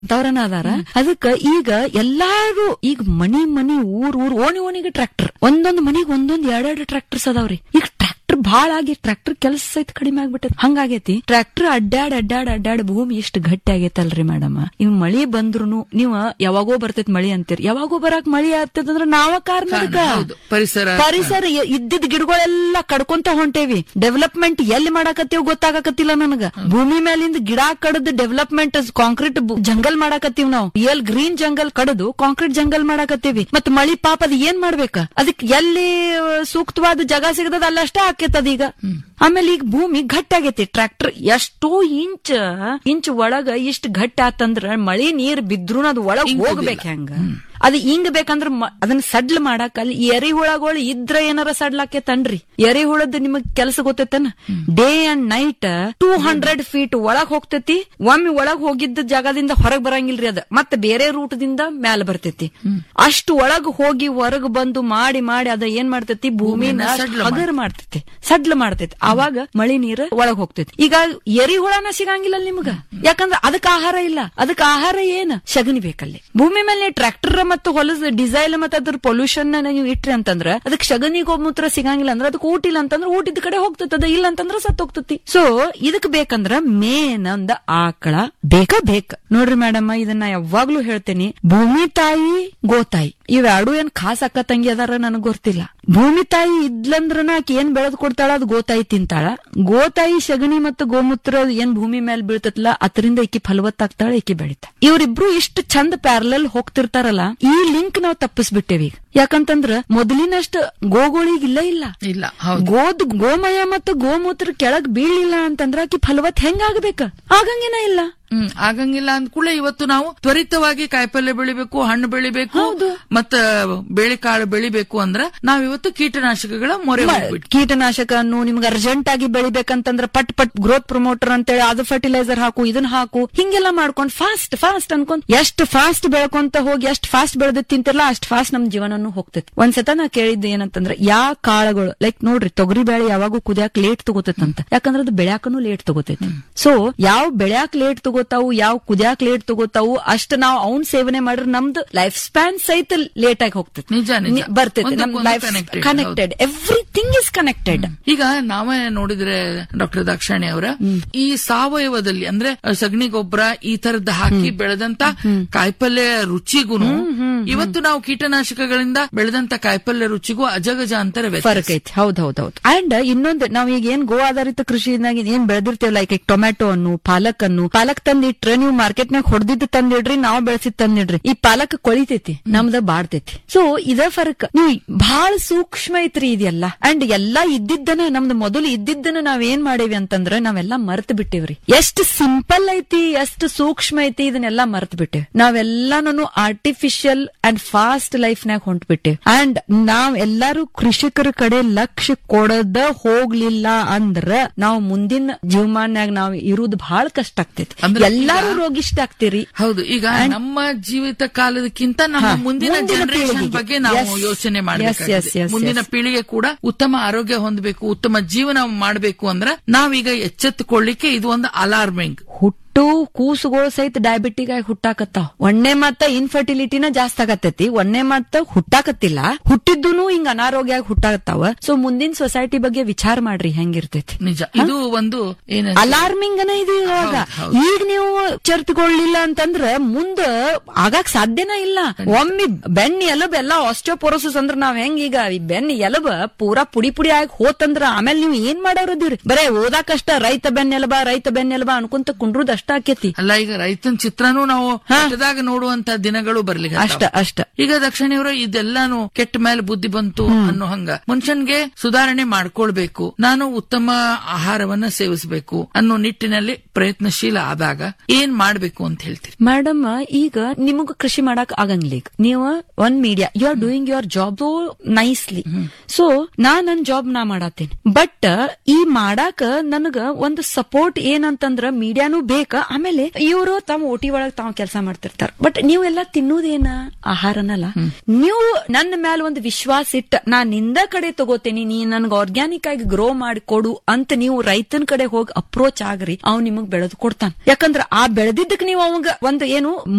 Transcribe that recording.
ಅಂತವ್ರನ ಅದಾರ ಅದಕ್ಕ ಈಗ ಎಲ್ಲಾರು ಈಗ ಮನಿ ಮನಿ ಊರ್ ಊರ್ ಓಣಿ ಓಣಿಗೆ ಟ್ರ್ಯಾಕ್ಟರ್ ಒಂದೊಂದ್ ಮನಿಗ್ ಒಂದೊಂದ್ ಎರಡೆರಡು ಟ್ರ್ಯಾಕ್ಟರ್ಸ್ ಅದಾವ್ರಿ ಈಗ ಟ್ರ್ಯಾಕ್ಟರ್ ಭಾಳ ಆಗಿ ಟ್ರ್ಯಾಕ್ಟರ್ ಕೆಲಸ ಸಹಿತ ಕಡಿಮೆ ಆಗ್ಬಿಟ್ಟದ ಹಂಗಾಗೈತಿ ಟ್ರ್ಯಾಕ್ಟರ್ ಅಡ್ಡಾಡ್ ಅಡ್ಡಾಡ್ ಅಡ್ಡಾಡ್ ಭೂಮಿ ಇಷ್ಟು ಗಟ್ಟಿ ಆಗೈತಲ್ರಿ ಮೇಡಮ್ ಇವ್ ಮಳಿ ಬಂದ್ರುನು ನೀವ್ ಯಾವಾಗೋ ಬರ್ತೈತ್ ಮಳಿ ಅಂತೀರಿ ಯಾವಾಗೋ ಬರಾಕ್ ಮಳಿ ಆಗ್ತದಂದ್ರ ನಾವ ಕಾರಣ ಅದಕ್ಕ. ಹೌದು ಪರಿಸರ ಪರಿಸರ ಎ- ಇದ್ದಿದ್ ಗಿಡಗಳೆಲ್ಲ ಕಡ್ಕೊಂತ ಹೊಂಟೇವಿ ಡೆವಲಪ್ಮೆಂಟ್ ಎಲ್ಲಿ ಮಾಡಾಕತ್ತೀವ್ ಗೊತ್ತಾಗಕತ್ತಿಲ್ಲ ನನಗ ಭೂಮಿ ಮೇಲಿಂದ ಗಿಡ ಕಡದ್ ಡೆವಲಪ್ಮೆಂಟ್ ಕಾಂಕ್ರೀಟ್ ಜಂಗಲ್ ಮಾಡಾಕತ್ತೀವ್ ನಾವು ಎಲ್ ಗ್ರೀನ್ ಜಂಗಲ್ ಕಡದು ಕಾಂಕ್ರೀಟ್ ಜಂಗಲ್ ಮಾಡಾಕತ್ತೀವಿ ಮತ್ ಮಳಿ ಪಾಪ ಅದ್ ಏನ್ ಮಾಡ್ಬೇಕ ಅದಕ್ ಎಲ್ಲಿ ಆ, ಸೂಕ್ತವಾದ ಜಾಗ ಸಿಗದ ಅಲ್ಲಷ್ಟ ಆಕೇತದ ಈಗ ಆಮೇಲೆ ಈಗ ಭೂಮಿ ಗಟ್ಟಾಗೈತಿ ಟ್ರ್ಯಾಕ್ಟರ್ ಎಷ್ಟೋ ಇಂಚ್ ಇಂಚ್ ಒಳಗ ಇಷ್ಟ ಗಟ್ಟ ಆತಂದ್ರ ಮಳಿ ನೀರ್ ಬಿದ್ರು ಅದು ಒಳಗ್ ಹೋಗ್ಬೇಕು ಹೆಂಗ ಅದು ಹಿಂಗ್ ಬೇಕಂದ್ರ ಮ- ಅದನ್ನ ಸಡ್ಲ್ ಮಾಡಾಕ ಅಲ್ಲಿ ಎರಿಹುಳಗಳು ಇದ್ರ ಏನಾರ ಸಡ್ಲಾಕೇತನ್ರಿ ಎರಿಹುಳದ್ ನಿಮಗ್ ಕೆಲಸ ಗೊತ್ತೈತನ day and night two hundred feet ಒಳಗ್ ಹೋಗ್ತೈತಿ ಒಮ್ಮೆ ಒಳಗ್ ಹೋಗಿದ್ದ ಜಾಗದಿಂದ ಹೊರಗ್ ಬರಂಗಿಲ್ರಿ ಅದ ಮತ್ತೆ ಬೇರೆ ರೂಟ್ ದಿಂದ ಮ್ಯಾಲ ಬರ್ತೈತಿ ಅಷ್ಟು ಒಳಗ್ ಹೋಗಿ ಹೊರಗ್ ಬಂದು ಮಾಡಿ ಮಾಡಿ ಅದ ಏನ್ ಮಾಡ್ತೈತಿ ಭೂಮಿನ ಸಡ್ಲ ಹಗರ್ ಮಾಡ್ತೈತಿ ಸಡ್ಲ ಮಾಡ್ತೈತಿ ಅವಾಗ ಮಳಿ ನೀರ್ ಒಳಗ್ ಹೋಗ್ತೈತಿ ಈಗ ಎರಿಹುಳನ ಸಿಗಂಗಿಲ್ಲ ನಿಮ್ಗ ಯಾಕಂದ್ರ ಅದಕ್ ಆಹಾರ ಇಲ್ಲ ಅದಕ್ ಆಹಾರ ಏನ್ ಶಗನಿ ಬೇಕಲ್ಲಿ ಭೂಮಿ ಮೇಲೆ ಟ್ರ್ಯಾಕ್ಟರ್ ಮತ್ತು ಹೊಲದ ಡಿಸೈಲ್ ಮತ್ತೆ ಅದ್ರ ಪೊಲ್ಯೂಷನ್ ನೀವು ಇಟ್ರಿ ಅಂತಂದ್ರ ಅದಕ್ಕೆ ಶಗನಿ ಗೋಮೂತ್ರ ಸಿಗಂಗಿಲ್ಲ ಅಂದ್ರೆ ಅದಕ್ಕೆ ಊಟ ಇಲ್ಲ ಅಂತಂದ್ರ ಊಟದ ಕಡೆ ಹೋಗ್ತದ ಇಲ್ಲ ಅಂತಂದ್ರ ಸತ್ ಹೋಗ್ತತಿ ಸೊ ಇದಕ್ ಬೇಕಂದ್ರ ಮೇನ್ ಒಂದ ಆಕಳ ಬೇಕ ಬೇಕ ನೋಡ್ರಿ ಮೇಡಮ್ ಇದನ್ನ ಯಾವಾಗ್ಲೂ ಹೇಳ್ತೇನಿ ಭೂಮಿ ತಾಯಿ ಗೋತಾಯಿ ಇವೆರಡು ಏನ್ ಖಾಸ್ ಅಕ್ಕ ತಂಗಿ ಅದಾರ ನನಗ್ ಗೊತ್ತಿಲ್ಲ ಭೂಮಿ ತಾಯಿ ಇದ್ಲಂದ್ರನ ಆಕಿ ಏನ್ ಬೆಳೆದ್ ಕೊಡ್ತಾಳ ಅದು ಗೋತಾಯಿ ತಿಂತಾಳ ಗೋತಾಯಿ ಶಗಣಿ ಮತ್ತು ಗೋಮೂತ್ರ ಏನ್ ಭೂಮಿ ಮೇಲೆ ಬೀಳ್ತತ್ಲ ಅದರಿಂದ ಈಕಿ ಫಲವತ್ತಾಗ್ತಾಳ ಈಕಿ ಬೆಳಿತ ಇವ್ರಿಬ್ರು ಇಷ್ಟು ಚಂದ ಪ್ಯಾರಲಲ್ ಹೋಗ್ತಿರ್ತಾರಲ್ಲ ಈ ಲಿಂಕ್ ನಾವ್ ತಪ್ಪಿಸ್ಬಿಟ್ಟೇವಿ ಈಗ ಯಾಕಂತಂದ್ರ ಮೊದಲಿನಷ್ಟ ಗೋಗಳಿಗ್ ಇಲ್ಲ ಇಲ್ಲ ಇಲ್ಲ ಹೌದು ಗೋದ್ ಗೋಮಯ ಮತ್ತು ಗೋಮೂತ್ರ ಕೆಳಗ್ ಬೀಳಿಲ್ಲ ಅಂತಂದ್ರ ಆಕಿ ಫಲವತ್ ಹೆಂಗಾಗ್ಬೇಕ ಆಗಂಗೇನ ಇಲ್ಲ ಹ್ಮ್ ಆಗಂಗಿಲ್ಲ ಅಂದ್ಕೂಳೆ ಇವತ್ತು ನಾವು ತ್ವರಿತವಾಗಿ ಕಾಯಿಪಲ್ಯ ಬೆಳಿಬೇಕು ಹಣ್ಣು ಬೆಳಿಬೇಕು ಹೌದು. ಮತ್ತ ಬೇಳೆಕಾಳು ಬೆಳಿಬೇಕು ಅಂದ್ರ ನಾವ್ ಇವತ್ತು ಕೀಟನಾಶಕಗಳ ಮೊರೆ ಹೋಗ್ಬಿಟ್ಟು ಕೀಟನಾಶಕನ್ನು ನಿಮ್ಗೆ ಅರ್ಜೆಂಟ್ ಆಗಿ ಬೆಳಿಬೇಕಂತಂದ್ರ ಪಟ್ ಪಟ್ ಗ್ರೋತ್ ಪ್ರಮೋಟರ್ ಅಂತೇಳಿ ಅದು ಫರ್ಟಿಲೈಸರ್ ಹಾಕು ಇದನ್ನ ಹಾಕು ಹಿಂಗೆಲ್ಲ ಮಾಡ್ಕೊಂಡ್ ಫಾಸ್ಟ್ ಫಾಸ್ಟ್ ಅನ್ಕೊಂಡ್ ಎಷ್ಟು ಫಾಸ್ಟ್ ಬೆಳ್ಕೊಂತ ಹೋಗಿ ಎಷ್ಟು ಫಾಸ್ಟ್ ಬೆಳೆದ್ ತಿಂತಿರಲ್ಲ ಅಷ್ಟ್ ಫಾಸ್ಟ್ ನಮ್ ಜೀವನನು ಹೋಗ್ತೈತಿ ಒಂದ್ಸತ ನಾ ಕೇಳಿದ್ದು ಏನಂತಂದ್ರ ಯಾ ಕಾಳುಗಳು ಲೈಕ್ ನೋಡ್ರಿ ತೊಗರಿ ಬೇಳೆ ಯಾವಾಗೂ ಕುದಿಯಾಕ ಲೇಟ್ ತಗೋತೈತಂತ ಯಾಕಂದ್ರ ಅದು ಬೆಳ್ಯಾಕನು ಲೇಟ್ ತಗೋತೈತಿ ಸೊ ಯಾವ ಬೆಳ್ಯಾಕ್ ಲೇಟ್ ತಗೋತಾವು ಯಾವ ಕುದಿಯಾಕ್ ಲೇಟ್ ತಗೋತಾವು ಅಷ್ಟ ನಾವು ಅವ್ನ್ ಸೇವನೆ ಮಾಡಿದ್ರೆ ನಮ್ದು ಲೈಫ್ ಸ್ಪ್ಯಾನ್ ಸಹಿತ ಲೇಟ್ ಆಗಿ ಹೋಗ್ತೈತಿ ನಿಜ, ನಿಜ. ನಿ- ಬರ್ತೈತಿ ನಮ್ ಒಂದಕ್ಕೊಂದು life connected, connected everything is connected ಈಗ ನಾವೇ ನೋಡಿದ್ರೆ ಡಾಕ್ಟರ್ ದಾಕ್ಷಾಣಿ ಅವರ ಈ ಸಾವಯವದಲ್ಲಿ ಅಂದ್ರೆ ಸಗಣಿ ಗೊಬ್ಬರ ಈ ತರದ್ ಹಾಕಿ ಬೆಳೆದಂತ ಕಾಯಿಪಲ್ಯ ರುಚಿಗೂನು ಇವತ್ತು ನಾವು ಕೀಟನಾಶಕಗಳಿಂದ ಬೆಳೆದಂತ ಕಾಯಿಪಲ್ಯ ರುಚಿಗೂ ಅಜಗಜಾಂತರ ವ್ಯತ್ಯಾಸ ಫರಕ್ ಐತಿ ಹೌದ್ ಹೌದ್ ಹೌದ್ ಅಂಡ್ ಇನ್ನೊಂದು ನಾವ್ ಈಗ ಏನ್ ಗೋ ಆಧಾರಿತ ಕೃಷಿನಾಗ ಏನ್ ಬೆಳೆದಿರ್ತೇವೆ ಲೈಕ್ ಈಗ ಟೊಮ್ಯಾಟೊ ಅನ್ನು ಪಾಲಕ್ ಅನ್ನು ಪಾಲಕ್ ತಂದಿಟ್ರೆ ನೀವು ಮಾರ್ಕೆಟ್ ನಾಗ ಹೊಡೆದಿದ್ದು ತಂದಿಡ್ರಿ ನಾವ್ ಬೆಳೆಸಿದ್ ತಂದಿಡ್ರಿ ಈ ಪಾಲಕ್ ಕೊಳಿತೈತಿ ನಮ್ದ ಬಾಡ್ತೈತಿ ಸೊ ಇದ ಫರಕ್ ನೀವು ಬಹಳ ಸೂಕ್ಷ್ಮ ಐತ್ರಿ ಇದೆಲ್ಲ ಅಂಡ್ ಎಲ್ಲಾ ಇದ್ದಿದ್ದನ ನಮ್ದು ಮೊದಲು ಇದ್ದಿದ್ದನ್ನ ನಾವ್ ಏನ್ ಮಾಡೇವಿ ಅಂತಂದ್ರ ನಾವೆಲ್ಲಾ ಮರ್ತ್ ಬಿಟ್ಟಿವ್ರಿ ಎಷ್ಟು ಸಿಂಪಲ್ ಐತಿ ಎಷ್ಟು ಸೂಕ್ಷ್ಮ ಐತಿ ಇದನ್ನೆಲ್ಲಾ ಮರ್ತ್ ಬಿಟ್ಟೇವಿ ನಾವೆಲ್ಲಾನು ಆರ್ಟಿಫಿಷಿಯಲ್ ಅಂಡ್ ಫಾಸ್ಟ್ ಲೈಫ್ ನಾಗ ಹೊಂಟ್ಬಿಟ್ಟೇವಿ ಅಂಡ್ ನಾವ್ ಎಲ್ಲಾರು ಕೃಷಿಕರ ಕಡೆ ಲಕ್ಷ್ಯ ಕೊಡದ ಹೋಗ್ಲಿಲ್ಲ ಅಂದ್ರ ನಾವು ಮುಂದಿನ ಜೀವಮಾನ್ಯಾಗ ನಾವ್ ಇರುವುದು ಬಹಳ ಕಷ್ಟ ಆಗ್ತೈತಿ ಅಂದ್ರೆ ಎಲ್ಲಾರು ಈಗ- ರೋಗಿಷ್ಟ ಆಗ್ತೀರಿ ಹೌದು ಈಗ ನಮ್ಮ ಜೀವಿತ ಕಾಲದಕ್ಕಿಂತ ನಮ್ಮ ಹಾ, ಮುಂದಿನ ಮುಂದಿನ ಜನರೇಷನ್ ಪೀಳಿಗೆಗೆ. ಬಗ್ಗೆ ನಾವು Yes. ಯೋಚನೆ Yes, yes, ಮಾಡಬೇಕಾಗಿದೆ yes, ಮುಂದಿನ yes. ಪೀಳಿಗೆ ಕೂಡ ಉತ್ತಮ ಆರೋಗ್ಯ ಹೊಂದಬೇಕು ಉತ್ತಮ ಜೀವನ ಮಾಡಬೇಕು ಅಂದ್ರೆ ನಾವೀಗ ಎಚ್ಚೆತ್ತುಕೊಳ್ಳಿಕ್ಕೆ ಇದು ಒಂದು ಅಲಾರ್ಮಿಂಗ್ ಹುಟ್ಟು ಕೂಸುಗಳು ಸಹಿತ ಡಯಾಬಿಟಿಕ್ ಆಗಿ ಹುಟ್ಟಾಕತ್ತಾವ ಒಣ್ಣೆ ಮತ್ತ ಇನ್ಫರ್ಟಿಲಿಟಿನ ಜಾಸ್ತಿ ಆಗತ್ತೈತಿ ಒಣ್ಣೆ ಮತ್ತ ಹುಟ್ಟಾಕತ್ತಿಲ್ಲ ಹುಟ್ಟಿದ್ದೂನು ಹಿಂಗ ಅನಾರೋಗ್ಯ ಆಗಿ ಹುಟ್ಟಾಕತ್ತಾವ ಸೊ ಮುಂದಿನ ಸೊಸೈಟಿ ಬಗ್ಗೆ ವಿಚಾರ ಮಾಡ್ರಿ ಹೆಂಗಿರ್ತೈತಿ ನಿಜ ಇದು ಒಂದು ಏನ ಅಲಾರ್ಮಿಂಗ್ ಅನ ಇದು ಇವಾಗ ಹೌದ್, ಹೌದ್. ಈಗ ನೀವು ಚರ್ತ್ಕೊಳ್ಳಿಲ್ಲ ಅಂತಂದ್ರ ಮುಂದ ಆಗಾಕ್ ಸಾಧ್ಯನ ಇಲ್ಲ ಒಮ್ಮೆ ಬೆನ್ನಿ ಎಲಬ್ ಎಲ್ಲಾ ಆಸ್ಟಿಯೋಪೊರೋಸಿಸ್ ಅಂದ್ರ ನಾವ್ ಹೆಂಗ್ ಈಗ ಈ ಬೆನ್ನಿ ಎಲಬ ಪೂರಾ ಪುಡಿ ಪುಡಿ ಆಗಿ ಹೋತಂದ್ರ ಆಮೇಲೆ ನೀವು ಏನ್ ಮಾಡೋರದಿರಿ ಬರೇ ಓದಾಕಷ್ಟ ರೈತ ಬೆನ್ನೆಲಬ ರೈತ ಬೆನ್ನೆಲಬ ಅನ್ಕೊಂತ ಕುಂಡ್ರುದ್ ಅಷ್ಟ ಆಕೇತಿ ಅಲ್ಲ ಈಗ ರೈತನ ಚಿತ್ರನೂ ನಾವು ಕೆಟ್ಟದಾಗ ನೋಡುವಂತ ದಿನಗಳು ಬರ್ಲಿಕ್ಕೆ ಅಷ್ಟ ಅಷ್ಟ ಈಗ ದಕ್ಷಿಣಿಯವರ ಇದೆಲ್ಲಾನು ಕೆಟ್ಟ ಮೇಲೆ ಬುದ್ಧಿ ಬಂತು ಅನ್ನೋ ಹಂಗ ಮನುಷ್ಯನ್ಗೆ ಸುಧಾರಣೆ ಮಾಡ್ಕೊಳ್ಬೇಕು ನಾನು ಉತ್ತಮ ಆಹಾರವನ್ನ ಸೇವಿಸಬೇಕು ಅನ್ನೋ ನಿಟ್ಟಿನಲ್ಲಿ ಪ್ರಯತ್ನಶೀಲ ಆದಾಗ ಏನ್ ಮಾಡ್ಬೇಕು ಅಂತ ಹೇಳ್ತೀರಿ ಮೇಡಮ್ ಈಗ ನಿಮಗ ಕೃಷಿ ಮಾಡಕ್ ಆಗಂಗಿಲ್ಲ ಈಗ ನೀವು ಒಂದ್ media you are doing your job nicely so ನಾ ನನ್ ಜಾಬ್ ನಾ ಮಾಡತ್ತೇನೆ ಬಟ್ ಈ ಮಾಡಾಕ ನನಗ ಒಂದು ಸಪೋರ್ಟ್ ಏನಂತಂದ್ರ ಮೀಡಿಯಾನು ಬೇಕ ತಿನ್ನಕ ಆಮೇಲೆ ಇವರು ತಮ್ಮ ಓಟಿ ಒಳಗ್ ತಾವ್ ಕೆಲಸ ಮಾಡ್ತಿರ್ತಾರ ಬಟ್ ನೀವೆಲ್ಲ ತಿನ್ನುವುದೇನ ಆಹಾರನಲ್ಲ ನೀವು ನನ್ನ ಮ್ಯಾಲ ಒಂದು ವಿಶ್ವಾಸ ಇಟ್ಟ ನಾ ನಿಂದ ಕಡೆ ತಗೋತೇನಿ ನೀ ನನ್ಗೆ ಆರ್ಗ್ಯಾನಿಕ್ ಆಗಿ ಗ್ರೋ ಮಾಡಿ ಕೊಡು ಅಂತ ನೀವು ರೈತನ ಕಡೆ ಹೋಗಿ ಅಪ್ರೋಚ್ ಆಗ್ರಿ ಅವ್ ನಿಮಗ್ ಬೆಳೆದು ಕೊಡ್ತಾನ ಯಾಕಂದ್ರ ಆ ಬೆಳೆದಿದ್ದಕ್ ನೀವು ಅವಂಗ ಒಂದು ಏನು